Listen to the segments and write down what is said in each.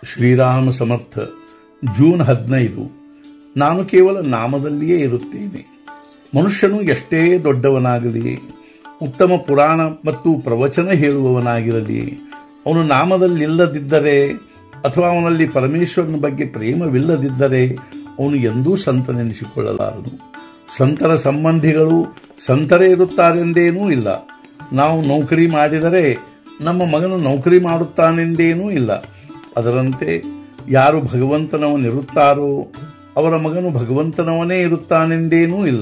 ಶ್ರೀರಾಮ ಸಮರ್ಥ June ಹದಿನೈದು ನಾನು ಕೇವಲ ನಾಮದಲ್ಲಿಯೇ ಇರುತ್ತೇನೆ ಮನುಷ್ಯನು ಎಷ್ಟೇ ದೊಡ್ಡವನಾಗಲಿ ಉತ್ತಮ ಪುರಾಣ ಮತ್ತು ಪ್ರವಚನ ಹೇಳುವವನಾಗಿರಲಿ ಅವನು ನಾಮದಲ್ಲಿಲ್ಲದಿದ್ದರೆ ಅಥವಾ ಅವನಲ್ಲಿ ಪರಮೇಶ್ವರನ ಬಗ್ಗೆ ಪ್ರೇಮವಿಲ್ಲದಿದ್ದರೆ ಅವನು ಎಂದೂ ಸಂತನೆನಿಸಿಕೊಳ್ಳಲಾರನು ಸಂತರ ಸಂಬಂಧಿಗಳು ಸಂತರೇ ಇರುತ್ತಾರೆಂದೇನೂ ಇಲ್ಲ ನಾವು ನೌಕರಿ ಮಾಡಿದರೆ ನಮ್ಮ ಮಗನು ನೌಕರಿ ಮಾಡುತ್ತಾನೆಂದೇನೂ ಇಲ್ಲ ಅದರಂತೆ ಯಾರು ಭಗವಂತನವನಿರುತ್ತಾರೋ ಅವರ ಮಗನು ಭಗವಂತನವನೇ ಇರುತ್ತಾನೆಂದೇನೂ ಇಲ್ಲ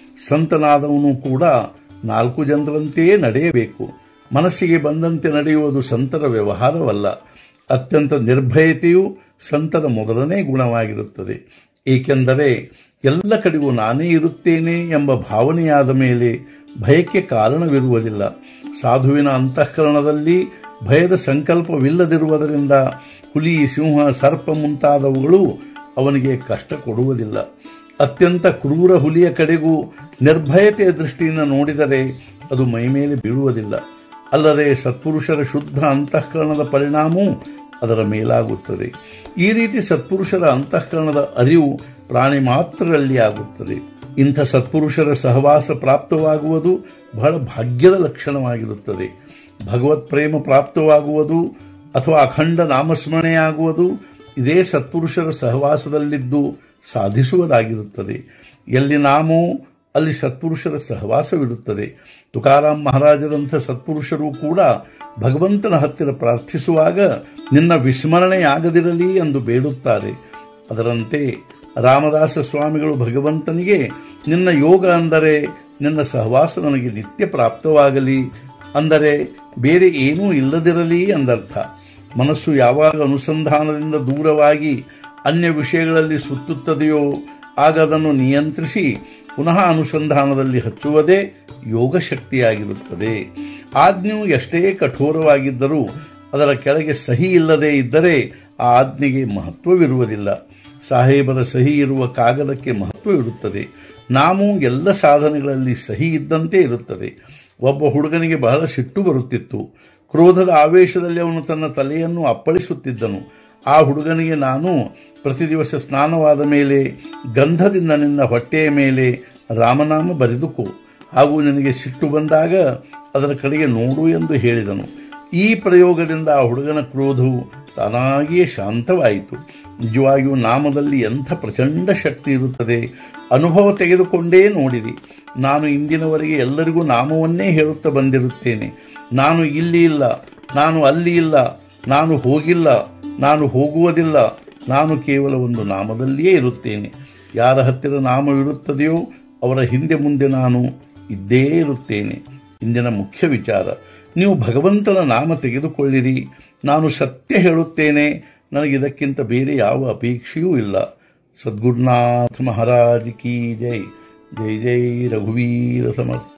ಸಂತನಾದವನು ಕೂಡ ನಾಲ್ಕು ಜನರಂತೆಯೇ ನಡೆಯಬೇಕು ಮನಸ್ಸಿಗೆ ಬಂದಂತೆ ನಡೆಯುವುದು ಸಂತರ ವ್ಯವಹಾರವಲ್ಲ ಅತ್ಯಂತ ನಿರ್ಭಯತೆಯು ಸಂತರ ಮೊದಲನೇ ಗುಣವಾಗಿರುತ್ತದೆ ಏಕೆಂದರೆ ಎಲ್ಲ ಕಡೆಗೂ ನಾನೇ ಇರುತ್ತೇನೆ ಎಂಬ ಭಾವನೆಯಾದ ಮೇಲೆ ಭಯಕ್ಕೆ ಕಾರಣವಿರುವುದಿಲ್ಲ ಸಾಧುವಿನ ಅಂತಃಕರಣದಲ್ಲಿ ಭಯದ ಸಂಕಲ್ಪವಿಲ್ಲದಿರುವುದರಿಂದ ಹುಲಿ ಸಿಂಹ ಸರ್ಪ ಮುಂತಾದವುಗಳು ಅವನಿಗೆ ಕಷ್ಟ ಕೊಡುವುದಿಲ್ಲ ಅತ್ಯಂತ ಕ್ರೂರ ಹುಲಿಯ ಕಡೆಗೂ ನಿರ್ಭಯತೆಯ ದೃಷ್ಟಿಯಿಂದ ನೋಡಿದರೆ ಅದು ಮೈಮೇಲೆ ಬೀಳುವುದಿಲ್ಲ ಅಲ್ಲದೆ ಸತ್ಪುರುಷರ ಶುದ್ಧ ಅಂತಃಕರಣದ ಪರಿಣಾಮವೂ ಅದರ ಮೇಲಾಗುತ್ತದೆ ಈ ರೀತಿ ಸತ್ಪುರುಷರ ಅಂತಃಕರಣದ ಅರಿವು ಪ್ರಾಣಿ ಮಾತ್ರರಲ್ಲಿ ಆಗುತ್ತದೆ ಇಂಥ ಸತ್ಪುರುಷರ ಸಹವಾಸ ಪ್ರಾಪ್ತವಾಗುವುದು ಬಹಳ ಭಾಗ್ಯದ ಲಕ್ಷಣವಾಗಿರುತ್ತದೆ ಭಗವತ್ ಪ್ರೇಮ ಪ್ರಾಪ್ತವಾಗುವುದು ಅಥವಾ ಅಖಂಡ ನಾಮಸ್ಮರಣೆಯಾಗುವುದು ಇದೇ ಸತ್ಪುರುಷರ ಸಹವಾಸದಲ್ಲಿದ್ದು ಸಾಧಿಸುವುದಾಗಿರುತ್ತದೆ ಎಲ್ಲಿ ನಾಮೋ ಅಲ್ಲಿ ಸತ್ಪುರುಷರ ಸಹವಾಸವಿರುತ್ತದೆ ತುಕಾರಾಮ್ ಮಹಾರಾಜರಂಥ ಸತ್ಪುರುಷರು ಕೂಡ ಭಗವಂತನ ಹತ್ತಿರ ಪ್ರಾರ್ಥಿಸುವಾಗ ನಿನ್ನ ವಿಸ್ಮರಣೆಯಾಗದಿರಲಿ ಎಂದು ಬೇಡುತ್ತಾರೆ ಅದರಂತೆ ರಾಮದಾಸ ಸ್ವಾಮಿಗಳು ಭಗವಂತನಿಗೆ ನಿನ್ನ ಯೋಗ ಅಂದರೆ ನಿನ್ನ ಸಹವಾಸ ನನಗೆ ನಿತ್ಯ ಪ್ರಾಪ್ತವಾಗಲಿ ಅಂದರೆ ಬೇರೆ ಏನೂ ಇಲ್ಲದಿರಲಿ ಎಂದರ್ಥ ಮನಸ್ಸು ಯಾವಾಗ ಅನುಸಂಧಾನದಿಂದ ದೂರವಾಗಿ ಅನ್ಯ ವಿಷಯಗಳಲ್ಲಿ ಸುತ್ತುತ್ತದೆಯೋ ಆಗ ಅದನ್ನು ನಿಯಂತ್ರಿಸಿ ಪುನಃ ಅನುಸಂಧಾನದಲ್ಲಿ ಹಚ್ಚುವುದೇ ಯೋಗ ಶಕ್ತಿಯಾಗಿರುತ್ತದೆ ಆಜ್ಞೆಯು ಎಷ್ಟೇ ಕಠೋರವಾಗಿದ್ದರೂ ಅದರ ಕೆಳಗೆ ಸಹಿ ಇಲ್ಲದೇ ಇದ್ದರೆ ಆ ಆಜ್ಞೆಗೆ ಮಹತ್ವವಿರುವುದಿಲ್ಲ ಸಾಹೇಬರ ಸಹಿ ಇರುವ ಕಾಗದಕ್ಕೆ ಮಹತ್ವವಿರುತ್ತದೆ ನಾವು ಎಲ್ಲ ಸಾಧನೆಗಳಲ್ಲಿ ಸಹಿ ಇದ್ದಂತೆ ಇರುತ್ತದೆ ಒಬ್ಬ ಹುಡುಗನಿಗೆ ಬಹಳ ಸಿಟ್ಟು ಬರುತ್ತಿತ್ತು ಕ್ರೋಧದ ಆವೇಶದಲ್ಲಿ ಅವನು ತನ್ನ ತಲೆಯನ್ನು ಅಪ್ಪಳಿಸುತ್ತಿದ್ದನು ಆ ಹುಡುಗನಿಗೆ ನಾನು ಪ್ರತಿ ದಿವಸ ಸ್ನಾನವಾದ ಮೇಲೆ ಗಂಧದಿಂದ ನಿನ್ನ ಹೊಟ್ಟೆಯ ಮೇಲೆ ರಾಮನಾಮ ಬರೆದುಕೋ ಹಾಗೂ ನಿನಗೆ ಸಿಟ್ಟು ಬಂದಾಗ ಅದರ ಕಡೆಗೆ ನೋಡು ಎಂದು ಹೇಳಿದನು ಈ ಪ್ರಯೋಗದಿಂದ ಆ ಹುಡುಗನ ಕ್ರೋಧವು ತಾನಾಗಿಯೇ ಶಾಂತವಾಯಿತು ನಿಜವಾಗಿಯೂ ನಾಮದಲ್ಲಿ ಎಂಥ ಪ್ರಚಂಡ ಶಕ್ತಿ ಇರುತ್ತದೆ ಅನುಭವ ತೆಗೆದುಕೊಂಡೇ ನೋಡಿರಿ ನಾನು ಇಂದಿನವರೆಗೆ ಎಲ್ಲರಿಗೂ ನಾಮವನ್ನೇ ಹೇಳುತ್ತಾ ಬಂದಿರುತ್ತೇನೆ ನಾನು ಇಲ್ಲಿ ಇಲ್ಲ ನಾನು ಅಲ್ಲಿ ಇಲ್ಲ ನಾನು ಹೋಗಿಲ್ಲ ನಾನು ಹೋಗುವುದಿಲ್ಲ ನಾನು ಕೇವಲ ಒಂದು ನಾಮದಲ್ಲಿಯೇ ಇರುತ್ತೇನೆ ಯಾರ ಹತ್ತಿರ ನಾಮವಿರುತ್ತದೆಯೋ ಅವರ ಹಿಂದೆ ಮುಂದೆ ನಾನು ಇದ್ದೇ ಇರುತ್ತೇನೆ ಇಂದಿನ ಮುಖ್ಯ ವಿಚಾರ ನೀವು ಭಗವಂತನ ನಾಮ ತೆಗೆದುಕೊಳ್ಳಿರಿ ನಾನು ಸತ್ಯ ಹೇಳುತ್ತೇನೆ ನನಗಿದಕ್ಕಿಂತ ಬೇರೆ ಯಾವ ಅಪೇಕ್ಷೆಯೂ ಇಲ್ಲ ಸದ್ಗುರುನಾಥ ಮಹಾರಾಜ್ ಕಿ ಜೈ ಜೈ ಜೈ ರಘುವೀರ ಸಮರ್ಥ